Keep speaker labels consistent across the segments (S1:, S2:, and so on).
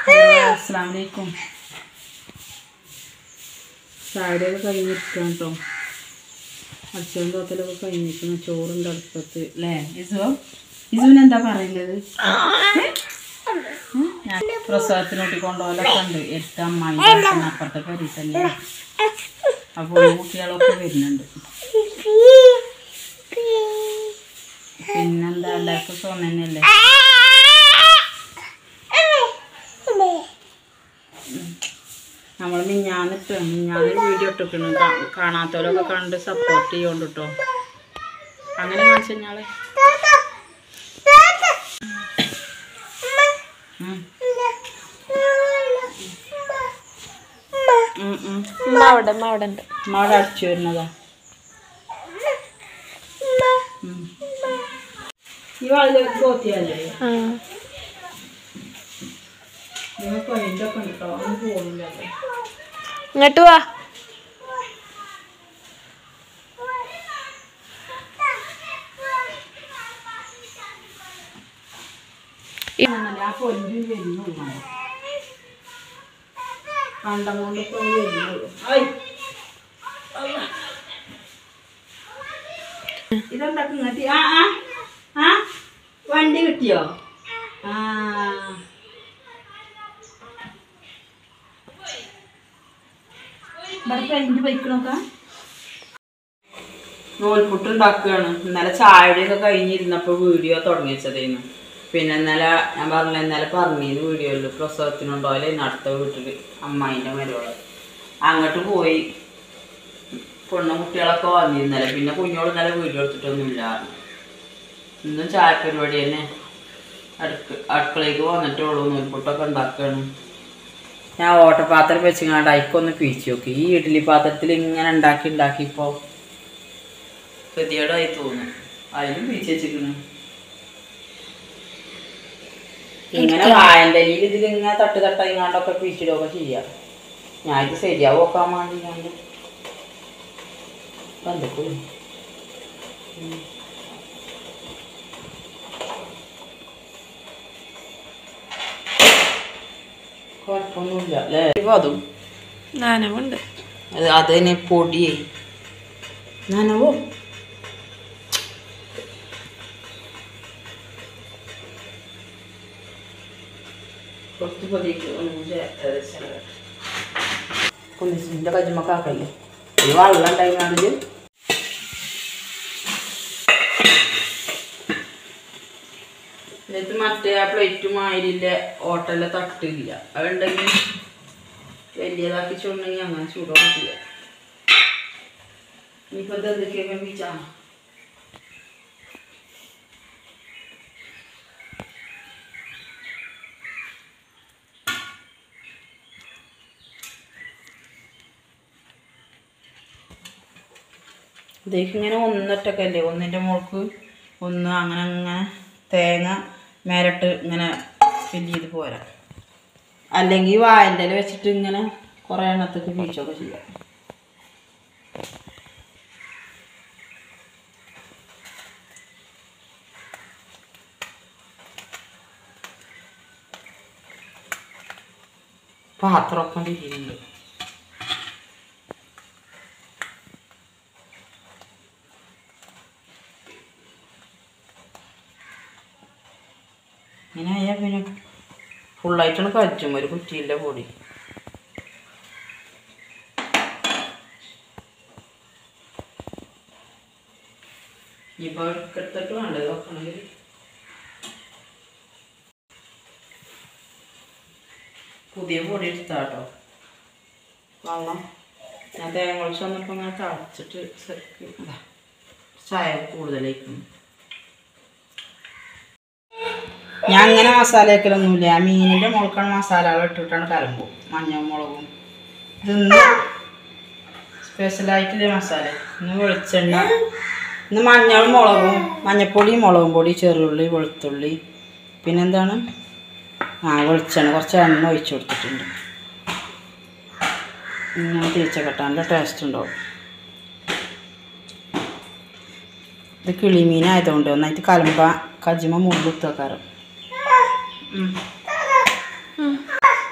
S1: അസ്സാം വലൈക്കും ചായയൊക്കെ കഴിഞ്ഞിരിക്കണം കേട്ടോ അച്ഛനും തോത്തലൊക്കെ കഴിഞ്ഞിരിക്കണം ചോറുണ്ട് അടുപ്പത്ത് അല്ലേ ഇസുവോ ഇസുവിന് എന്താ പറയുന്നത് ഞാൻ പ്രസവത്തിനോട്ടി കൊണ്ടുപോകലൊക്കെ ഉണ്ട് എട്ട് അമ്മായി അപ്പുറത്തെ പരി തന്നെ അപ്പോൾ കുട്ടികളൊക്കെ വരുന്നുണ്ട് പിന്നെന്താ എല്ലാവർക്കും സുഖം തന്നെയല്ലേ നമ്മൾ മിഞ്ഞാന്നിട്ട് മിഞ്ഞാന്ന് വീഡിയോ ഇട്ടിക്കണം കാണാത്തവരൊക്കെ കണ്ട് സപ്പോർട്ട് ചെയ്യുകൊണ്ട് കേട്ടോ അങ്ങനെ കാണിച്ചു കഴിഞ്ഞാളെ ഉം. ഉം, ഉം.
S2: ഉമ്മ അവിടെ ഉമ്മ അവിടെ ഉണ്ട്
S1: അമ്മ അവിടെ അടിച്ചു വരുന്നതാ ഉം. ഈ വാളിലേക്ക് പോത്തിയല്ലേ
S2: ആ
S1: നിങ്ങൾക്ക് അതിൻ്റെ ഒക്കെ ഉണ്ടോ ഒന്നും പോകുന്നില്ലല്ലോ
S2: ഇങ്ങോട്ട് വാ
S1: ആണല്ലേ, ആ പൊന്നു വരുന്നുള്ളൂ കണ്ടം കൊണ്ട് പോയി വരുന്നുള്ളൂ ഐ. അള്ളാ. ഇതെന്താ ഇങ്ങോട്ട് ആ ആ ആ വണ്ടി കിട്ടിയോ ആ ഇവിടെ പെയിന്റ് ബൈക്കണോക്കാം നൂൽപുട്ട് ഉണ്ടാക്കുകയാണ് ഇന്നലെ ചായയുടെയൊക്കെ കഴിഞ്ഞിരുന്നപ്പോൾ വീഡിയോ തുടങ്ങി വെച്ചതായിരുന്നു പിന്നെ ഇന്നലെ ഞാൻ പറഞ്ഞില്ല ഇന്നലെ പറഞ്ഞിരുന്നു വീഡിയോയിൽ പ്രസവത്തിനുണ്ടോലെ അടുത്ത വീട്ടിൽ അമ്മായിൻ്റെ മരുവള് അങ്ങോട്ട് പോയി പെണ്ണും കുട്ടികളൊക്കെ വന്നിരുന്നല്ലേ പിന്നെ കുഞ്ഞോട് ഇന്നലെ വീഡിയോ എടുത്തിട്ടൊന്നുമില്ല ഇന്നും ചായ പരിപാടി തന്നെ അടുക്ക അടുക്കളയ്ക്ക് വന്നിട്ടുള്ളൂ നൂൽപുട്ടൊക്കെ ഉണ്ടാക്കുകയാണ് ഞാൻ ഓട്ടപാത്രം വെച്ചിങ്ങാണ്ട് അയക്കൊന്ന് പീച്ചു നോക്കി ഈ ഇഡ്ഡലി പാത്രത്തിൽ ഇങ്ങനെ ഉണ്ടാക്കി ഉണ്ടാക്കി ഇപ്പോൾ ഗതികേടായി തോന്നുന്നു അതിനും പീച്ച് വെച്ചിരിക്കുന്നു ഇങ്ങനെ വായൻ്റെ ഇതിൽ ഇങ്ങനെ തട്ട് തട്ടായി കണ്ടൊക്കെ പീച്ചിടുകയൊക്കെ ചെയ്യാം ഞാൻ ഇത് ശരിയാവും നോക്കാൻ വേണ്ടി കണ്ട് എന്തൊക്കെ കുഴപ്പമൊന്നുമില്ല അല്ലേ ഇപ്പൊ അതും
S2: നനവുണ്ട്
S1: അത് അതിനെ പൊടിയേ നനവോ കുറച്ച് പൊടിയൊക്കെ കുന്നിസിൻ്റെ കജ്മക്കാക്കല്ലേ ഈ വെള്ളം ഉണ്ടായിരുന്നത് എന്നിട്ട് മറ്റേ ആ പ്ലേറ്റ് മാതിരില്ല ഓട്ടല്ല തട്ടില്ല അതുണ്ടെങ്കിൽ വലിയതാക്കി ചുണ്ടെങ്കിൽ അങ്ങനെ ചൂടൊക്കെ ചെയ്യാം ഇനിയിപ്പോൾ ഇത് എന്തൊക്കെയൊക്കെ പിച്ചാണ് ഇതേക്ക് ഇങ്ങനെ ഒന്നിട്ടൊക്കെയല്ലേ ഒന്നിൻ്റെ മുകൾക്ക് ഒന്ന് അങ്ങനെ അങ്ങനെ തേങ്ങ മേലിട്ട് ഇങ്ങനെ ഫില്ല് ചെയ്ത് പോരാ അല്ലെങ്കിൽ വായൻ്റെ ഇല വെച്ചിട്ട് ഇങ്ങനെ കുറേ എണ്ണത്തേക്ക് പീച്ചൊക്കെ ചെയ്യാം പാത്രമൊക്കെ ഇരിക്കുന്നുണ്ട് ഇങ്ങനെ ആയാൽ പിന്നെ ഫുള്ളായിട്ടാണ് കറ്റും ഒരു കുറ്റിയില്ല പൊടി ഇനിയിപ്പോൾ എടുത്തിട്ട് വേണ്ടത് വെക്കണമെങ്കിൽ പുതിയ പൊടി എടുത്താട്ടോ വെള്ളം ഞാൻ തേങ്ങ കുളിച്ച് വന്നപ്പോൾ ഇങ്ങനെ തിളച്ചിട്ട് ശരിക്ക് ഇതാ ചായ കൂടുതലായിരിക്കും ഞാൻ അങ്ങനെ മസാല വെക്കലൊന്നുമില്ല ആ മീനിൻ്റെ മുളക്കാണ് മസാലകൾ ഇട്ടിട്ടാണ് കലമ്പും മഞ്ഞൾ മുളകും ഇതൊന്ന് സ്പെഷ്യലായിട്ടുള്ള മസാല ഇന്ന് വെളിച്ചെണ്ണ ഇന്ന് മഞ്ഞളും മുളകും മഞ്ഞപ്പൊടി മുളകും പൊടി ചെറുള്ളി വെളുത്തുള്ളി പിന്നെന്താണ് ആ വെളിച്ചെണ്ണ കുറച്ച് എണ്ണ ഒഴിച്ചു കൊടുത്തിട്ടുണ്ട് ഇങ്ങനെ തേച്ച കെട്ടാൻ നല്ല ടേസ്റ്റ് ഉണ്ടാവും ഇത് കിളിമീനായതുകൊണ്ട് ഒന്നായിട്ട് കലമ്പ കജിമ മുള്ളുത്തക്കാരം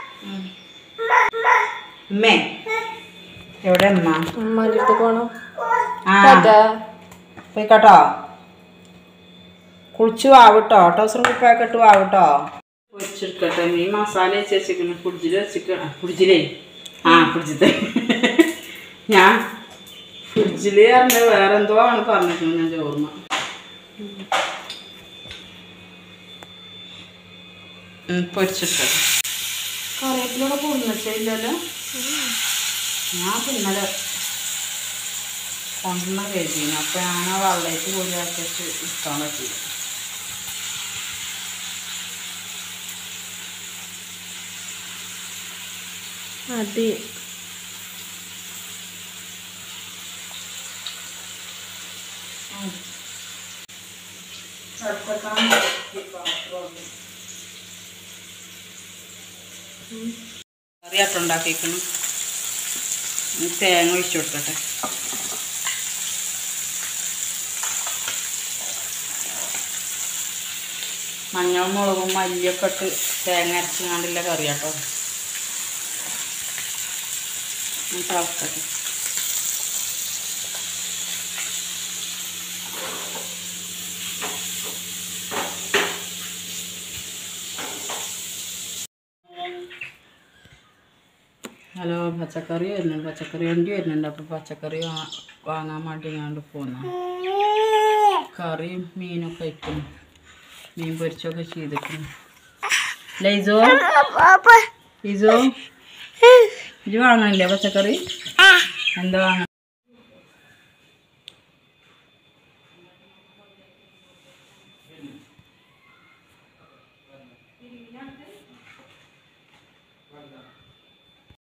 S1: ഉമ്മേ എവിടെ അമ്മ
S2: ഉമ്മാൻ്റെ അടുത്ത് പോണം
S1: ആ
S2: ടാറ്റാ.
S1: പോയിക്കോട്ടോ കുളിച്ച് വാവിട്ടോ ടൗസറും കുപ്പായൊക്കെ ഇട്ട് വാവിട്ടോ പൊരിച്ചെടുക്കട്ടെ മീൻ മസാല വെച്ച് വെച്ചിരിക്കുന്നു ഫ്രിഡ്ജിൽ വെച്ചിരിക്കണം ഫ്രിഡ്ജിലേ ആ ഫ്രിഡ്ജിത്തെ ഞാൻ ഫ്രിഡ്ജിൽ പറഞ്ഞ വേറെ എന്തോ ആണ് പറഞ്ഞിരിക്കുന്നത് ഞാൻ ചോർമ്മ പൊരിച്ചെടുക്കട്ടെ കറിവേപ്പിലൂടെ പൊന്നിച്ചില്ലല്ലോ ഞാൻ പിന്നലെ കൊണ്ടുവന്ന കഴിച്ചിരുന്നു അപ്പോൾ ഞാൻ ആ വെള്ളയിട്ട് പോയി ആക്കിയിട്ട് ഇട്ടാൻ പറ്റില്ല
S2: മതി
S1: കറിയാട്ടം ഉണ്ടാക്കിക്കണം തേങ്ങ ഒഴിച്ചു കൊടുക്കട്ടെ മഞ്ഞൾ മുളകും മല്ലിയൊക്കെ ഇട്ട് തേങ്ങ അരച്ചങ്ങാണ്ടില്ല കറിയാട്ടോ തിളക്കട്ടെ ഹലോ പച്ചക്കറി വരുന്നുണ്ട് പച്ചക്കറി വണ്ടി വരുന്നുണ്ട് അപ്പോൾ പച്ചക്കറി വാ- വാങ്ങാൻ വേണ്ടി ഞാണ്ട് പോന്നു കറിയും മീനൊക്കെ കഴിക്കുന്നു മീൻ പൊരിച്ചൊക്കെ ചെയ്തിട്ടുണ്ട് ലൈസോ ലൈസോ ഇത് വാങ്ങണില്ലേ പച്ചക്കറി എന്താ വാങ്ങ